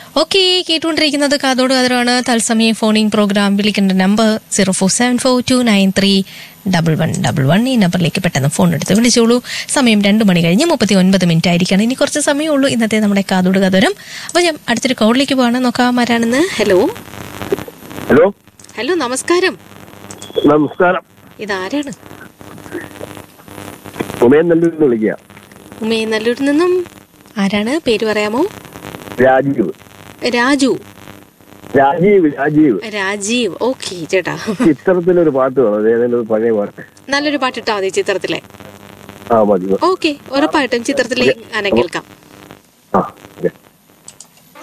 okay കേട്ടുകൊണ്ടിരിക്കുന്നത് കാതോട് കാതോടാണ് തത്സമയം ഫോണിംഗ് പ്രോഗ്രാം വിളിക്കേണ്ട number zero four seven four two nine three double one double one ഈ നമ്പറിലേക്ക് പെട്ടെന്ന് ഫോൺ എടുത്ത് വിളിച്ചോളൂ സമയം രണ്ട് മണി കഴിഞ്ഞ് മുപ്പത്തി ഒൻപത് മിനിറ്റ് ആയിരിക്കണം ഇനി കുറച്ച് സമയമുള്ളൂ ഇന്നത്തെ നമ്മുടെ കാതോട് കാതോരം അപ്പോൾ ഞാൻ അടുത്തൊരു കോളിലേക്ക് പോവാണ് നോക്കാം ആരാണെന്ന് ഹലോ ഹലോ ഹലോ നമസ്കാരം നമസ്കാരം ഇതാരാണ് ഉമയൻ നല്ലൂരിൽ നിന്ന് വിളിക്കുക ഉമേ നല്ലൂരിൽ നിന്നും ആരാണ് പേര് പറയാമോ രാജീവ് രാജു രാജീവ് രാജീവ് രാജീവ് ഓക്കെ ചേട്ടാ ചിത്രത്തിലൊരു പാട്ട് വേണം അത് ഏതെങ്കിലും ഒരു പഴയ പാട്ട് നല്ലൊരു പാട്ടിട്ടാ മതി ചിത്രത്തിലെ ആ മതി ഓക്കെ ഉറപ്പായിട്ടും ചിത്രത്തിലെ ഗാനം കേൾക്കാം ആ ഓക്കെ